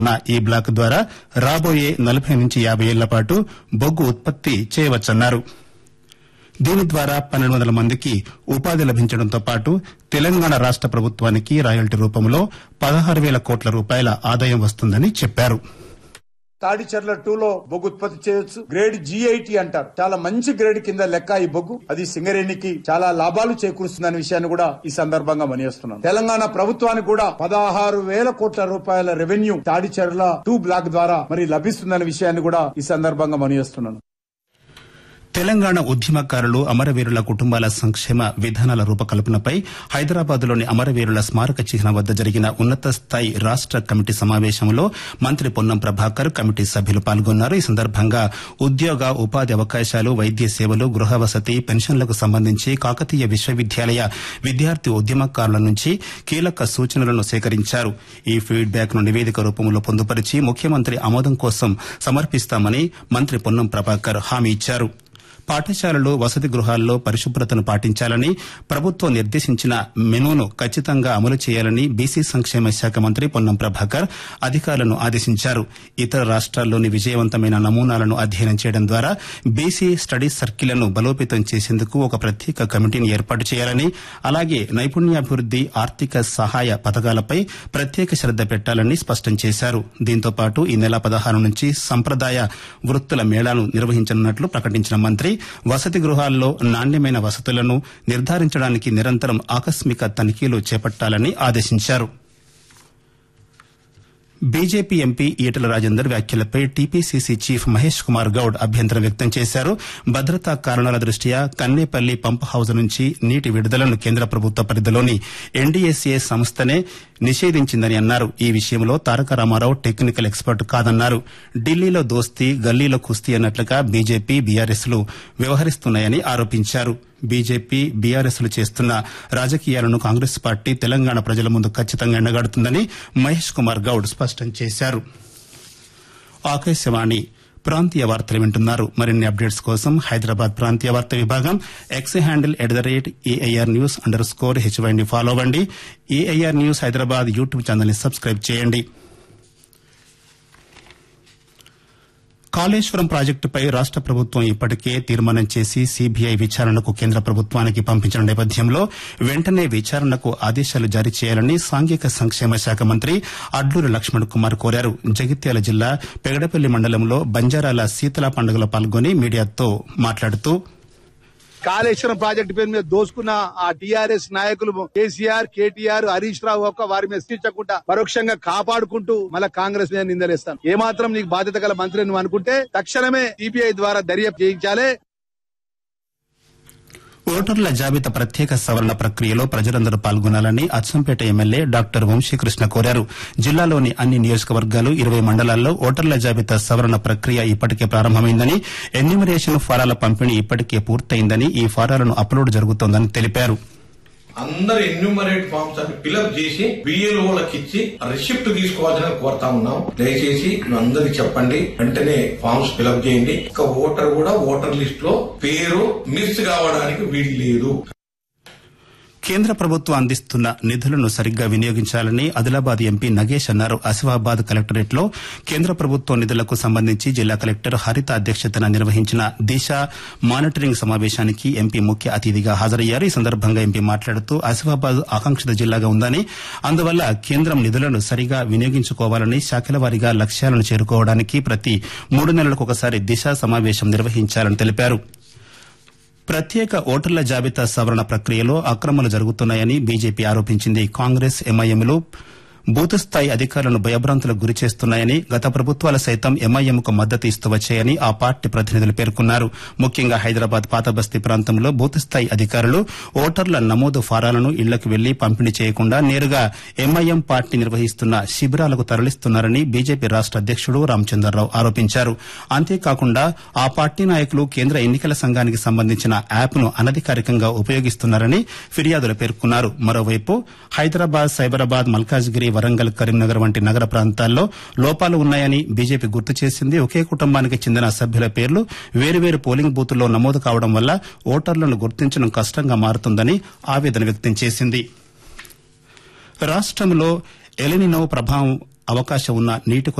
ఉన్న ఈ బ్లాక్ ద్వారా రాబోయే నలభై నుంచి యాబై ఏళ్ల పాటు బొగ్గు ఉత్పత్తి చేయవచ్చన్నారు దీని ద్వారా పన్నెండు వందల మందికి ఉపాధి లభించడంతో పాటు తెలంగాణ రాష్ట ప్రభుత్వానికి రాయల్టీ రూపంలో పదహారు వేల కోట్ల రూపాయల ఆదాయం వస్తుందని చెప్పారు తాడిచెర్ల టూ లో బొగ్గు ఉత్పత్తి చేయొచ్చు గ్రేడ్ జిఐటి అంటారు చాలా మంచి గ్రేడ్ కింద లెక్క ఈ బొగ్గు అది సింగరేణికి చాలా లాభాలు చేకూరుస్తుందనే విషయాన్ని కూడా ఈ సందర్భంగా మనిస్తున్నాను తెలంగాణ ప్రభుత్వానికి కూడా పదహారు వేల కోట్ల రూపాయల రెవెన్యూ తాడిచెర్ల టూ బ్లాక్ ద్వారా మరి లభిస్తుందనే విషయాన్ని కూడా ఈ సందర్భంగా మనిస్తున్నాను తెలంగాణ ఉద్యమకారులు అమరవీరుల కుటుంబాల సంక్షేమ విధానాల రూపకల్పనపై హైదరాబాద్లోని అమరవీరుల స్మారక చిహ్నం వద్ద జరిగిన ఉన్నత స్థాయి రాష్ట కమిటీ సమావేశంలో మంత్రి పొన్నం ప్రభాకర్ కమిటీ సభ్యులు పాల్గొన్నారు ఈ సందర్భంగా ఉద్యోగ ఉపాధి అవకాశాలు వైద్య సేవలు గృహ వసతి పెన్షన్లకు సంబంధించి కాకతీయ విశ్వవిద్యాలయ విద్యార్థి ఉద్యమకారుల నుంచి కీలక సూచనలను సేకరించారు ఈ ఫీడ్ బ్యాక్ ను నివేదిక రూపంలో పొందుపరిచి ముఖ్యమంత్రి ఆమోదం కోసం సమర్పిస్తామని మంత్రి పొన్నం ప్రభాకర్ హామీ ఇచ్చారు పాఠశాలలు వసతి గృహాల్లో పరిశుభ్రతను పాటించాలని ప్రభుత్వం నిర్దేశించిన మెనూను ఖచ్చితంగా అమలు చేయాలని బీసీ సంక్షేమ శాఖ మంత్రి పొన్నం ప్రభాకర్ అధికారులను ఆదేశించారు ఇతర రాష్ట్రాల్లోని విజయవంతమైన నమూనాలను అధ్యయనం చేయడం ద్వారా బీసీ స్టడీస్ సర్కిళ్లను బలోపేతం చేసేందుకు ఒక ప్రత్యేక కమిటీని ఏర్పాటు చేయాలని అలాగే నైపుణ్యాభివృద్ది ఆర్థిక సహాయ పథకాలపై ప్రత్యేక శ్రద్ద పెట్టాలని స్పష్టం చేశారు దీంతో పాటు ఈ నెల పదహారు నుంచి సంప్రదాయ వృత్తుల మేళాను నిర్వహించనున్నట్లు ప్రకటించిన మంత్రి వసతి గృహాల్లో నాణ్యమైన వసతులను నిర్ధారించడానికి నిరంతరం ఆకస్మిక తనిఖీలు చేపట్టాలని ఆదేశించారు బీజేపీ ఎంపీ ఈటల రాజేందర్ వ్యాఖ్యలపై టీపీసీసీ చీఫ్ మహేష్ కుమార్ గౌడ్ అభ్యంతరం వ్యక్తం చేశారు భద్రతా కారణాల దృష్ట్యా కన్నేపల్లి పంప్ హౌజ్ నుంచి నీటి విడుదలను కేంద్ర ప్రభుత్వ పరిధిలోని ఎన్డీఎస్ఏ సంస్థనే నిషేధించిందని అన్నారు ఈ విషయంలో తారక రామారావు టెక్నికల్ ఎక్స్పర్ట్ కాదన్నారు ఢిల్లీలో దోస్తీ గల్లీలో కుస్తీ అన్నట్లుగా బీజేపీ బీఆర్ఎస్ లు వ్యవహరిస్తున్నాయని ఆరోపించారు బీజేపీ బీఆర్ఎస్ లు చేస్తున్న రాజకీయాలను కాంగ్రెస్ పార్టీ తెలంగాణ ప్రజల ముందు ఖచ్చితంగా ఎండగడుతుందని మహేష్ కుమార్ గౌడ్ స్పష్టం చేశారు ఆకాశవాణి ప్రాంతీయ వార్తలు వింటున్నారు మరిన్ని అప్డేట్స్ కోసం హైదరాబాద్ ప్రాంతీయ వార్తా విభాగం X handle at the rate AIR news underscore స్కోర్ హెచ్వైని ఫాలో అవ్వండి AIR news Hyderabad YouTube channel ని సబ్స్క్రైబ్ చేయండి కాళేశ్వరం ప్రాజెక్టుపై రాష్ట ప్రభుత్వం ఇప్పటికే తీర్మానం చేసి సీబీఐ విచారణకు కేంద్ర ప్రభుత్వానికి పంపించిన నేపథ్యంలో వెంటనే విచారణకు ఆదేశాలు జారీ చేయాలని సాంఘిక సంక్షేమ శాఖ మంత్రి అడ్లూరి లక్ష్మణ్ కుమార్ కోరారు జగిత్యాల జిల్లా పెగడపల్లి మండలంలో బంజారాల శీతల పండుగలో పాల్గొని మీడియాతో మాట్లాడుతూ కాళేశ్వరం ప్రాజెక్టు పేరు మీద దోసుకున్న ఆ టీఆర్ఎస్ నాయకులు కేసీఆర్ కేటీఆర్ హరీష్ రావు ఒక్క వారి మీద శిక్షకుండా పరోక్షంగా కాపాడుకుంటూ మళ్ళా కాంగ్రెస్ మీద నిందలేస్తాను ఏమాత్రం నీకు బాధ్యత గల మంత్రి నువ్వు అనుకుంటే తక్షణమే సిబిఐ ద్వారా దర్యాప్తు చేయించాలి ఓటర్ల జాబితా ప్రత్యేక సవరణ ప్రక్రియలో ప్రజలందరూ పాల్గొనాలని అచ్చంపేట ఎమ్మెల్యే డాక్టర్ వంశీకృష్ణ కోరారు జిల్లాలోని అన్ని నియోజకవర్గాలు ఇరవై మండలాల్లో ఓటర్ల జాబితా సవరణ ప్రక్రియ ఇప్పటికే ప్రారంభమైందని ఎన్యూమరేషన్ ఫారాల పంపిణీ ఇప్పటికే పూర్తయిందని ఈ ఫారాలను అప్లోడ్ జరుగుతోందని తెలిపారు అందరు ఎన్యూమరేట్ ఫామ్స్ అన్ని ఫిలప్ చేసి బిఎల్ఓలకు ఇచ్చి రిసిప్ట్ తీసుకోవాలని కోరుతా ఉన్నాం దయచేసి అందరికి చెప్పండి వెంటనే ఫామ్స్ ఫిలప్ చేయండి ఒక ఓటర్ కూడా ఓటర్ లిస్ట్ లో పేరు మిస్ కావడానికి వీలు లేదు కేంద్ర ప్రభుత్వం అందిస్తున్న నిధులను సరిగ్గా వినియోగించాలని ఆదిలాబాద్ ఎంపీ నగేష్ అన్నారు ఆసిఫాబాద్ కలెక్టరేట్ లో కేంద్ర ప్రభుత్వ నిధులకు సంబంధించి జిల్లా కలెక్టర్ హరిత అధ్యక్షతన నిర్వహించిన దిశ మానిటరింగ్ సమావేశానికి ఎంపీ ముఖ్య అతిథిగా హాజరయ్యారు ఈ సందర్భంగా ఎంపీ మాట్లాడుతూ ఆసిఫాబాద్ ఆకాంక్షిత జిల్లాగా ఉందని అందువల్ల కేంద్రం నిధులను సరిగా వినియోగించుకోవాలని శాఖల వారీగా లక్ష్యాలను చేరుకోవడానికి ప్రతి మూడు నెలలకు ఒకసారి దిశ సమావేశం నిర్వహించాలని తెలిపారు ప్రత్యేక ఓటర్ల జాబితా సవరణ ప్రక్రియలో అక్రమాలు జరుగుతున్నాయని బీజేపీ ఆరోపించింది కాంగ్రెస్ ఎంఐఎంలు బూత్ స్థాయి అధికారులను భయభ్రాంతులకు గురి చేస్తున్నాయని గత ప్రభుత్వాలు సైతం ఎంఐఎంకు మద్దతు ఇస్తూ వచ్చాయని ఆ పార్టీ ప్రతినిధులు పేర్కొన్నారు ముఖ్యంగా హైదరాబాద్ పాతబస్తీ ప్రాంతంలో బూత్ స్థాయి అధికారులు ఓటర్ల నమోదు ఫారాలను ఇళ్లకు వెళ్లి పంపిణీ చేయకుండా నేరుగా ఎంఐఎం పార్టీ నిర్వహిస్తున్న శిబిరాలకు తరలిస్తున్నారని బీజేపీ రాష్ట అధ్యకుడు రామచంద్రరావు ఆరోపించారు అంతేకాకుండా ఆ పార్టీ నాయకులు కేంద్ర ఎన్నికల సంఘానికి సంబంధించిన యాప్ను అనధికారికంగా ఉపయోగిస్తున్నారని ఫిర్యాదులు పేర్కొన్నారు మరోవైపు హైదరాబాద్ సైబరాబాద్ మల్కాజ్గిరి వరంగల్ కరీంనగర్ వంటి నగర ప్రాంతాల్లో లోపాలు ఉన్నాయని బీజేపీ గుర్తు చేసింది ఒకే కుటుంబానికి చెందిన సభ్యుల పేర్లు వేరువేరు పోలింగ్ బూతుల్లో నమోదు కావడం వల్ల ఓటర్లను గుర్తించడం కష్టంగా మారుతుందని ఆవేదన వ్యక్తం చేసింది రాష్టంలో ఎలినినో ప్రభావం అవకాశం ఉన్న నీటి